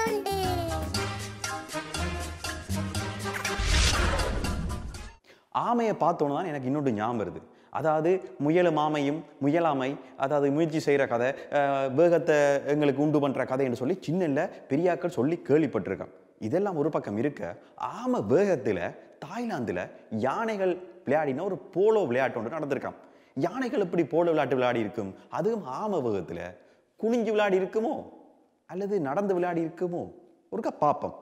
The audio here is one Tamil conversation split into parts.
Sunday. ஆமையை பார்த்தோன்னு தான் எனக்கு இன்னொன்று ஞாபகம் வருது அதாவது முயலும் ஆமையும் முயலாமை அதாவது முயற்சி செய்கிற கதை அஹ், வேகத்தை எங்களுக்கு உண்டு பண்ணுற கதை என்று சொல்லி சின்னல்ல பெரியாக்கள் சொல்லி கேள்விப்பட்டிருக்கேன் இதெல்லாம் ஒரு பக்கம் இருக்க ஆமை வேகத்தில் தாய்லாந்தில் யானைகள் விளையாடின ஒரு போலோ விளையாட்டு ஒன்று நடந்திருக்காம் யானைகள் எப்படி போலோ விளையாட்டு விளையாடி இருக்கும் அதுவும் ஆமை வேகத்தில் குனிஞ்சு விளையாடி இருக்குமோ அல்லது நடந்து விளையாடி இருக்குமோ ஒருக்கா பார்ப்போம்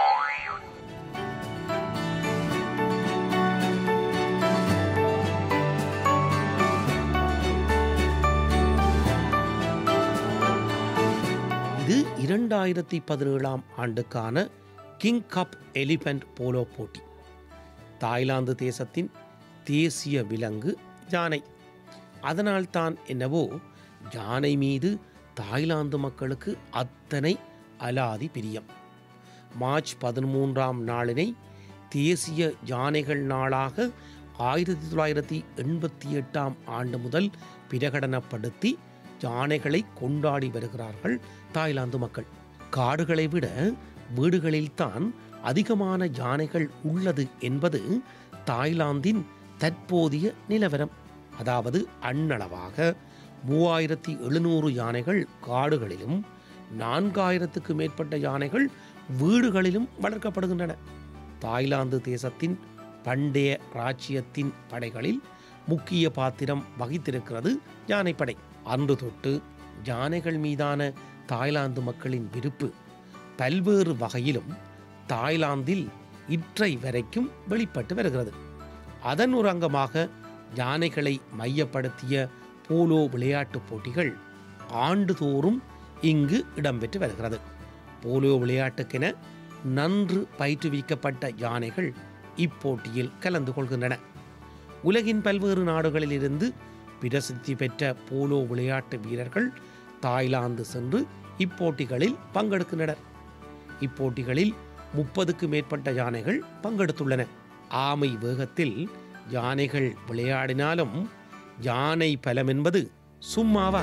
இது இரண்டாயிரத்தி பதினேழாம் ஆண்டுக்கான கிங் கப் எலிபென்ட் போலோ போட்டி தாய்லாந்து தேசத்தின் தேசிய விலங்கு யானை அதனால்தான் என்னவோ யானை மீது தாய்லாந்து மக்களுக்கு அத்தனை அலாதி பிரியம் மார்ச் பதிமூன்றாம் நாளினை தேசிய யானைகள் நாளாக ஆயிரத்தி தொள்ளாயிரத்தி எண்பத்தி எட்டாம் ஆண்டு முதல் பிரகடனப்படுத்தி யானைகளை கொண்டாடி வருகிறார்கள் தாய்லாந்து மக்கள் காடுகளை விட வீடுகளில்தான் அதிகமான யானைகள் உள்ளது என்பது தாய்லாந்தின் தற்போதைய நிலவரம் அதாவது அண்ணளவாக மூவாயிரத்தி எழுநூறு யானைகள் காடுகளிலும் நான்காயிரத்துக்கு மேற்பட்ட யானைகள் வீடுகளிலும் வளர்க்கப்படுகின்றன தாய்லாந்து தேசத்தின் பண்டைய ராச்சியத்தின் படைகளில் முக்கிய பாத்திரம் வகித்திருக்கிறது யானைப்படை அன்று தொட்டு யானைகள் மீதான தாய்லாந்து மக்களின் விருப்பு பல்வேறு வகையிலும் தாய்லாந்தில் இற்றை வரைக்கும் வெளிப்பட்டு வருகிறது அதன் ஒரு அங்கமாக யானைகளை மையப்படுத்திய போலோ விளையாட்டுப் போட்டிகள் ஆண்டுதோறும் இங்கு இடம்பெற்று வருகிறது போலோ விளையாட்டுக்கென நன்று பயிற்றுவிக்கப்பட்ட யானைகள் இப்போட்டியில் கலந்து கொள்கின்றன உலகின் பல்வேறு நாடுகளிலிருந்து பிரசித்தி பெற்ற போலோ விளையாட்டு வீரர்கள் தாய்லாந்து சென்று இப்போட்டிகளில் பங்கெடுக்கின்றனர் இப்போட்டிகளில் முப்பதுக்கு மேற்பட்ட யானைகள் பங்கெடுத்துள்ளன ஆமை வேகத்தில் யானைகள் விளையாடினாலும் யானை பலம் என்பது சும்மாவா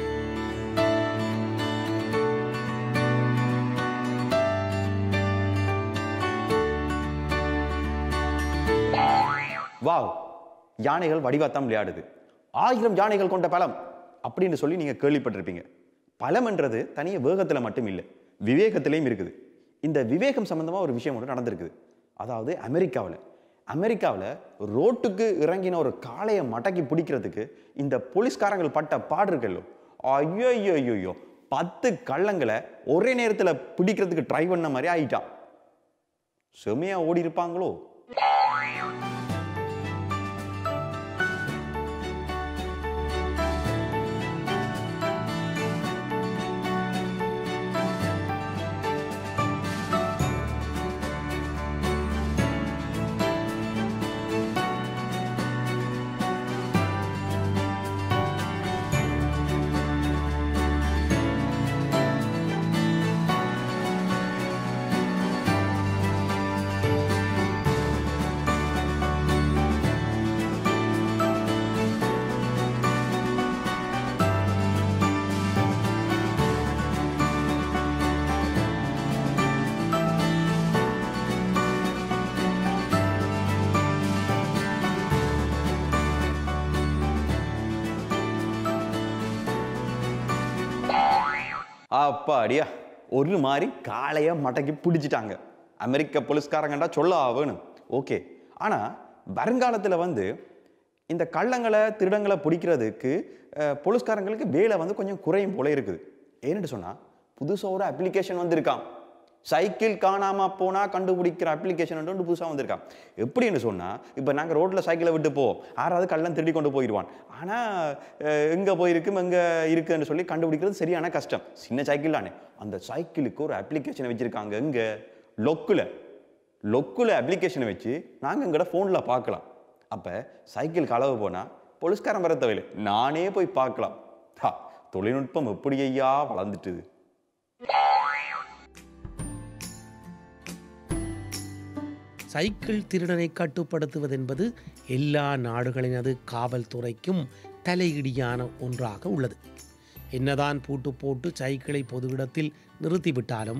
வாவ் யானைகள் வடிவாத்தான் விளையாடுது ஆயிரம் யானைகள் கொண்ட பலம் அப்படின்னு சொல்லி நீங்க கேள்விப்பட்டிருப்பீங்க பலம்ன்றது தனிய வேகத்துல மட்டும் இல்லை விவேகத்திலையும் இருக்குது இந்த விவேகம் சம்பந்தமா ஒரு விஷயம் ஒன்று நடந்திருக்குது அதாவது அமெரிக்காவில் அமெரிக்காவில் ரோட்டுக்கு இறங்கின ஒரு காளையை மடக்கி பிடிக்கிறதுக்கு இந்த போலீஸ்காரங்கள் பட்ட பாடு இருக்கல்லோ ஐயோ ஐயோ ஐயோ ஐயோ பத்து கள்ளங்களை ஒரே நேரத்தில் பிடிக்கிறதுக்கு ட்ரை பண்ண மாதிரி ஆயிட்டான் செமையா ஓடி இருப்பாங்களோ அப்பாடியா ஒரு மாதிரி காளைய மடக்கி பிடிச்சிட்டாங்க அமெரிக்க போலீஸ்காரங்கண்டா சொல்ல வேணும் ஓகே ஆனா வருங்காலத்துல வந்து இந்த கள்ளங்களை திருடங்களை பிடிக்கிறதுக்கு அஹ், போலீஸ்காரங்களுக்கு வேலை வந்து கொஞ்சம் குறையும் போல இருக்குது ஏன்னு சொன்னா புதுசா ஒரு அப்ளிகேஷன் வந்திருக்கான் சைக்கிள் காணாம போனா கண்டுபிடிக்கிற அப்ளிகேஷன் ஒன்று புதுசா வந்திருக்கான் எப்படின்னு சொன்னா இப்போ நாங்க ரோட்ல சைக்கிளை விட்டு போ யாராவது கள்ளன் திருடி கொண்டு போயிடுவான் ஆனா அஹ், எங்க போயிருக்கும் எங்க இருக்குன்னு சொல்லி கண்டுபிடிக்கிறது சரியான கஷ்டம் சின்ன சைக்கிள் தானே அந்த சைக்கிளுக்கு ஒரு அப்ளிகேஷனை வச்சிருக்காங்க எங்க லொக்குல லொக்குல அப்ளிகேஷனை வச்சு நாங்க எங்கட ஃபோன்ல பார்க்கலாம் அப்ப சைக்கிள் களவு போனா போலீஸ்காரன் வர தேவையில்லை நானே போய் பார்க்கலாம் ஹா, தொழில்நுட்பம் எப்படி ஐயா வளர்ந்துட்டுது சைக்கிள் திருடனை கட்டுப்படுத்துவதென்பது எல்லா நாடுகளினது காவல்துறைக்கும் தலையிடியான ஒன்றாக உள்ளது என்னதான் பூட்டு போட்டு சைக்கிளை பொது இடத்தில் நிறுத்திவிட்டாலும்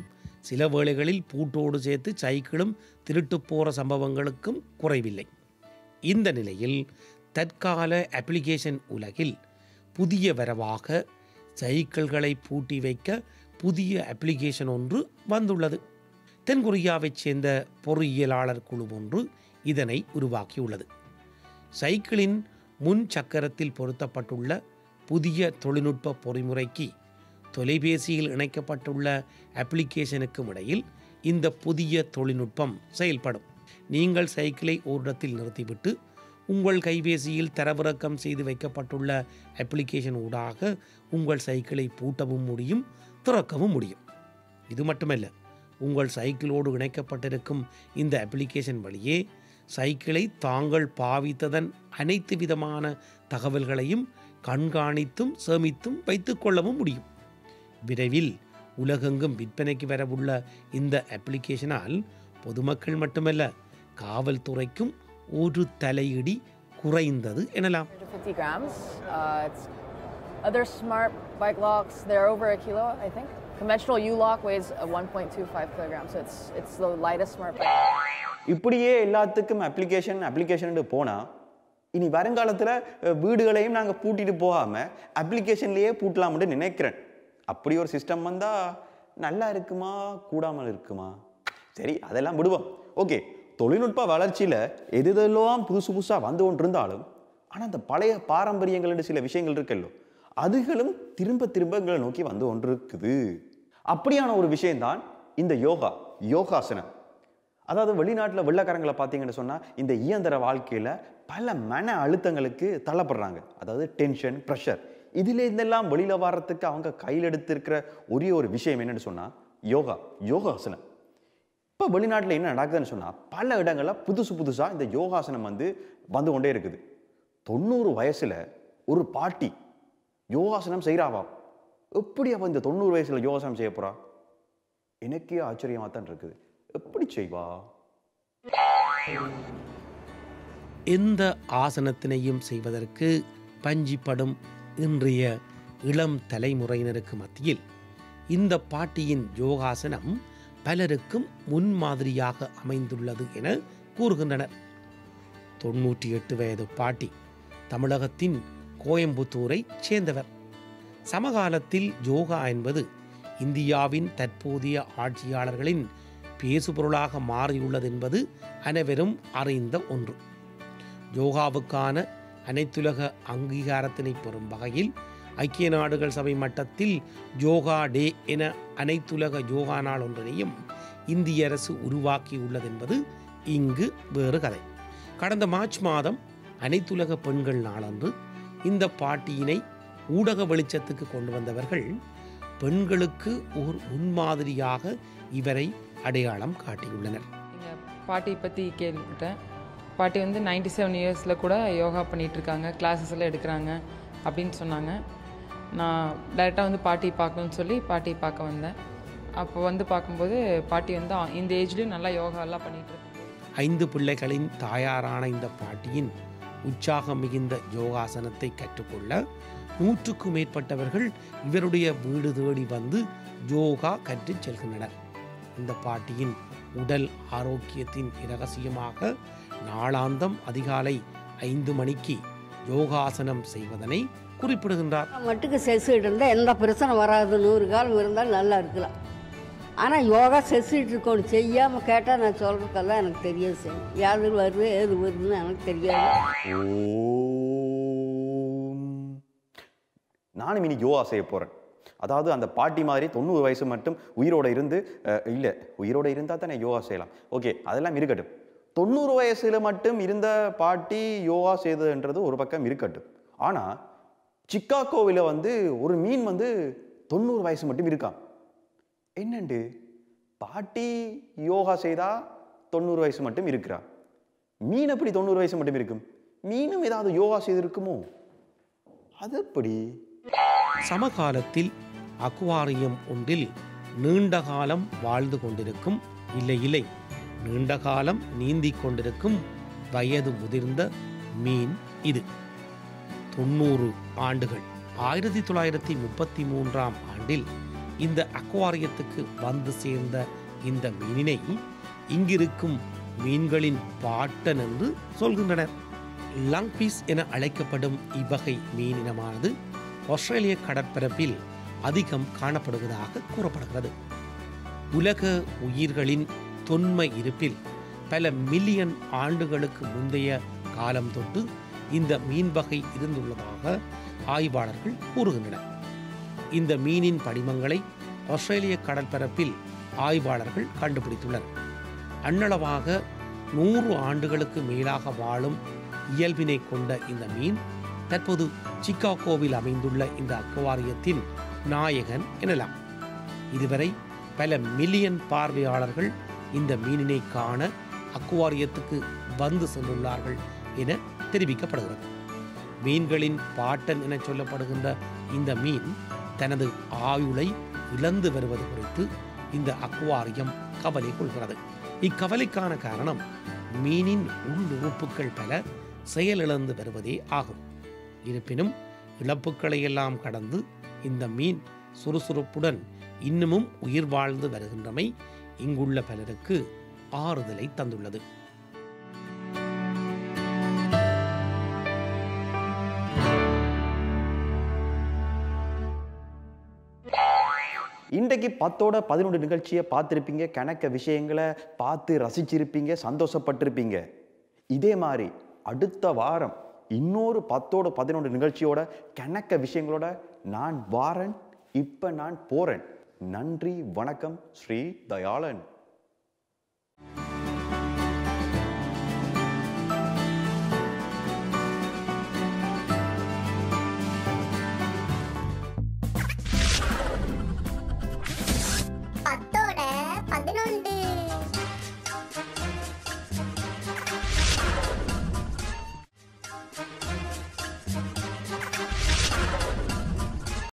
சில வேளைகளில் பூட்டோடு சேர்த்து சைக்கிளும் திருட்டு போகிற சம்பவங்களுக்கும் குறைவில்லை இந்த நிலையில் தற்கால அப்ளிகேஷன் உலகில் புதிய வரவாக சைக்கிள்களை பூட்டி வைக்க புதிய அப்ளிகேஷன் ஒன்று வந்துள்ளது தென்கொரியாவைச் சேர்ந்த பொறியியலாளர் குழு ஒன்று இதனை உருவாக்கியுள்ளது சைக்கிளின் முன் சக்கரத்தில் பொருத்தப்பட்டுள்ள புதிய தொழில்நுட்ப பொறிமுறைக்கு தொலைபேசியில் இணைக்கப்பட்டுள்ள அப்ளிகேஷனுக்கும் இடையில் இந்த புதிய தொழில்நுட்பம் செயல்படும் நீங்கள் சைக்கிளை ஓரிடத்தில் நிறுத்திவிட்டு உங்கள் கைபேசியில் தரவிறக்கம் செய்து வைக்கப்பட்டுள்ள அப்ளிகேஷன் ஊடாக உங்கள் சைக்கிளை பூட்டவும் முடியும் திறக்கவும் முடியும் இது மட்டுமல்ல உங்கள் சைக்கிளோடு இணைக்கப்பட்டிருக்கும் இந்த அப்ளிகேஷன் வழியே சைக்கிளை தாங்கள் பாவித்ததன் அனைத்து விதமான தகவல்களையும் கண்காணித்தும் சேமித்தும் வைத்துக்கொள்ளவும் முடியும் விரைவில் உலகெங்கும் விற்பனைக்கு வரவுள்ள இந்த அப்ளிகேஷனால் பொதுமக்கள் மட்டுமல்ல காவல்துறைக்கும் ஒரு தலையிடி குறைந்தது எனலாம் 150 grams. Uh, it's other smart bike locks. They're over a kilo, I think. Conventional U lock weighs uh, 1.25 kilograms, so it's it's the lightest smart bike. இப்படியே எல்லாத்துக்கும் அப்ளிகேஷன் அப்ளிகேஷன் போனால் இனி வருங்காலத்தில் வீடுகளையும் நாங்கள் பூட்டிட்டு போகாமல் அப்ளிகேஷன்லேயே பூட்டலாம்னு நினைக்கிறேன் அப்படி ஒரு சிஸ்டம் வந்தால் நல்லா இருக்குமா கூடாமல் இருக்குமா சரி அதெல்லாம் விடுவோம் ஓகே தொழில்நுட்ப வளர்ச்சியில் எது எதெல்லாம் புதுசு புதுசாக வந்து கொண்டு இருந்தாலும் ஆனால் அந்த பழைய பாரம்பரியங்கள் சில விஷயங்கள் இருக்கல்லோ அதுகளும் திரும்ப திரும்ப எங்களை நோக்கி வந்து கொண்டு இருக்குது அப்படியான ஒரு விஷயம்தான் இந்த யோகா யோகாசனம் அதாவது வெளிநாட்டில் வெள்ளக்காரங்களை பார்த்தீங்கன்னு சொன்னால் இந்த இயந்திர வாழ்க்கையில் பல மன அழுத்தங்களுக்கு தள்ளப்படுறாங்க அதாவது டென்ஷன் ப்ரெஷர் இதுல இருந்தெல்லாம் வெளியில் வர்றதுக்கு அவங்க கையில் எடுத்திருக்கிற ஒரே ஒரு விஷயம் என்னன்னு சொன்னால் யோகா யோகாசனம் இப்போ வெளிநாட்டில் என்ன நடக்குதுன்னு சொன்னால் பல இடங்களில் புதுசு புதுசாக இந்த யோகாசனம் வந்து வந்து கொண்டே இருக்குது தொண்ணூறு வயசில் ஒரு பாட்டி யோகாசனம் செய்கிறாவா எப்படி அவள் இந்த தொண்ணூறு வயசில் யோகாசனம் செய்ய போகிறா எனக்கே ஆச்சரியமாக தான் இருக்குது எப்படி செய்வா எந்த ஆசனத்தினையும் செய்வதற்கு பஞ்சிப்படும் இன்றைய இளம் தலைமுறையினருக்கு மத்தியில் இந்த பாட்டியின் யோகாசனம் பலருக்கும் முன்மாதிரியாக அமைந்துள்ளது என கூறுகின்றனர் தொன்னூற்றி எட்டு வயது பாட்டி தமிழகத்தின் கோயம்புத்தூரைச் சேர்ந்தவர் சமகாலத்தில் யோகா என்பது இந்தியாவின் தற்போதைய ஆட்சியாளர்களின் பேசுபொருளாக மாறியுள்ளது என்பது அனைவரும் அறிந்த ஒன்று யோகாவுக்கான அனைத்துலக அங்கீகாரத்தினை பெறும் வகையில் ஐக்கிய நாடுகள் சபை மட்டத்தில் யோகா டே என அனைத்துலக யோகா நாள் ஒன்றினையும் இந்திய அரசு உருவாக்கியுள்ளது என்பது இங்கு வேறு கதை கடந்த மார்ச் மாதம் அனைத்துலக பெண்கள் நாளன்று இந்த பாட்டியினை ஊடக வெளிச்சத்துக்கு கொண்டு வந்தவர்கள் பெண்களுக்கு ஓர் முன்மாதிரியாக இவரை அடையாளம் காட்டியுள்ளனர் எங்கள் பாட்டி பற்றி கேள்விப்பட்டேன் பாட்டி வந்து 97 செவன் இயர்ஸில் கூட யோகா பண்ணிட்டு இருக்காங்க கிளாஸஸ் எல்லாம் எடுக்கிறாங்க அப்படின்னு சொன்னாங்க நான் டைரெக்டாக வந்து பாட்டி பார்க்கணும்னு சொல்லி பாட்டி பார்க்க வந்தேன் அப்போ வந்து பார்க்கும்போது பாட்டி வந்து அ- இந்த ஏஜ்லேயும் நல்லா யோகா எல்லாம் பண்ணிட்டு இருக்காங்க ஐந்து பிள்ளைகளின் தாயாரான இந்த பாட்டியின் உற்சாகம் மிகுந்த யோகாசனத்தை கற்றுக்கொள்ள நூற்றுக்கும் மேற்பட்டவர்கள் இவருடைய வீடு தேடி வந்து யோகா கற்றுச் செல்கின்றனர் இந்த பாட்டியின் உடல் ஆரோக்கியத்தின் இரகசியமாக நாளாந்தம் அதிகாலை ஐந்து மணிக்கு யோகாசனம் செய்வதனை குறிப்பிடுகின்றார் மட்டுக்கு செஸ்ஸிட்டு இருந்தால் எந்த பிரச்சனை வராது நூறு காலம் இருந்தால் நல்லா இருக்கலாம் ஆனால் யோகா செஸ்ஸிட்டு இருக்கணும் செய்யாமல் கேட்டால் நான் சொல்கிறதெல்லாம் எனக்கு தெரியாது சார் யாது வருது ஏது வருதுன்னு எனக்கு தெரியாது ஓம் நானும் இனி யோகா செய்ய போகிறேன் அதாவது அந்த பாட்டி மாதிரி தொண்ணூறு வயசு மட்டும் உயிரோட இருந்து இல்லை உயிரோட இருந்தால் தானே யோகா செய்யலாம் ஓகே அதெல்லாம் இருக்கட்டும் தொண்ணூறு வயசுல மட்டும் இருந்த பாட்டி யோகா செய்ததுன்றது ஒரு பக்கம் இருக்கட்டும் ஆனால் சிக்காகோவில் வந்து ஒரு மீன் வந்து தொண்ணூறு வயசு மட்டும் இருக்கான் என்னண்டு பாட்டி யோகா செய்தா தொண்ணூறு வயசு மட்டும் இருக்கிறா மீன் எப்படி தொண்ணூறு வயசு மட்டும் இருக்கும் மீனும் ஏதாவது யோகா செய்திருக்குமோ அது எப்படி சமகாலத்தில் அக்வாரியம் ஒன்றில் நீண்ட காலம் வாழ்ந்து கொண்டிருக்கும் இல்லை இல்லை நீண்ட காலம் நீந்திக் கொண்டிருக்கும் வயது முதிர்ந்த மீன் இது தொண்ணூறு ஆண்டுகள் ஆயிரத்தி தொள்ளாயிரத்தி முப்பத்தி மூன்றாம் ஆண்டில் இந்த அக்வாரியத்துக்கு வந்து சேர்ந்த இந்த மீனினை இங்கிருக்கும் மீன்களின் பாட்டன் என்று சொல்கின்றனர் லங்பீஸ் என அழைக்கப்படும் இவ்வகை மீனினமானது ஆஸ்திரேலிய கடற்பரப்பில் அதிகம் காணப்படுவதாக கூறப்படுகிறது உலக உயிர்களின் தொன்மை இருப்பில் பல மில்லியன் ஆண்டுகளுக்கு முந்தைய காலம் தொட்டு இந்த மீன் வகை இருந்துள்ளதாக ஆய்வாளர்கள் கூறுகின்றனர் இந்த மீனின் படிமங்களை ஆஸ்திரேலிய கடற்பரப்பில் ஆய்வாளர்கள் கண்டுபிடித்துள்ளனர் அண்ணளவாக நூறு ஆண்டுகளுக்கு மேலாக வாழும் இயல்பினை கொண்ட இந்த மீன் தற்போது சிக்காகோவில் அமைந்துள்ள இந்த அக்வாரியத்தின் நாயகன் எனலாம் இதுவரை பல மில்லியன் பார்வையாளர்கள் இந்த மீனினை காண அக்வாரியத்துக்கு வந்து சென்றுள்ளார்கள் என தெரிவிக்கப்படுகிறது மீன்களின் பாட்டன் என சொல்லப்படுகின்ற இந்த மீன் தனது ஆயுளை இழந்து வருவது குறித்து இந்த அக்வாரியம் கவலை கொள்கிறது இக்கவலைக்கான காரணம் மீனின் உள்ளுறுப்புகள் பல செயலிழந்து வருவதே ஆகும் இருப்பினும் இழப்புக்களை எல்லாம் கடந்து இந்த மீன் சுறுசுறுப்புடன் இன்னமும் உயிர் வாழ்ந்து வருகின்றமை இங்குள்ள பலருக்கு ஆறுதலை தந்துள்ளது இன்றைக்கு பத்தோட பதினொன்று நிகழ்ச்சியை பார்த்துருப்பீங்க கணக்க விஷயங்களை பார்த்து ரசிச்சிருப்பீங்க சந்தோஷப்பட்டிருப்பீங்க இதே மாதிரி அடுத்த வாரம் இன்னொரு பத்தோட பதினொன்று நிகழ்ச்சியோட கணக்க விஷயங்களோட நான் வாரன் இப்போ நான் போறேன் நன்றி வணக்கம் ஸ்ரீ தயாளன்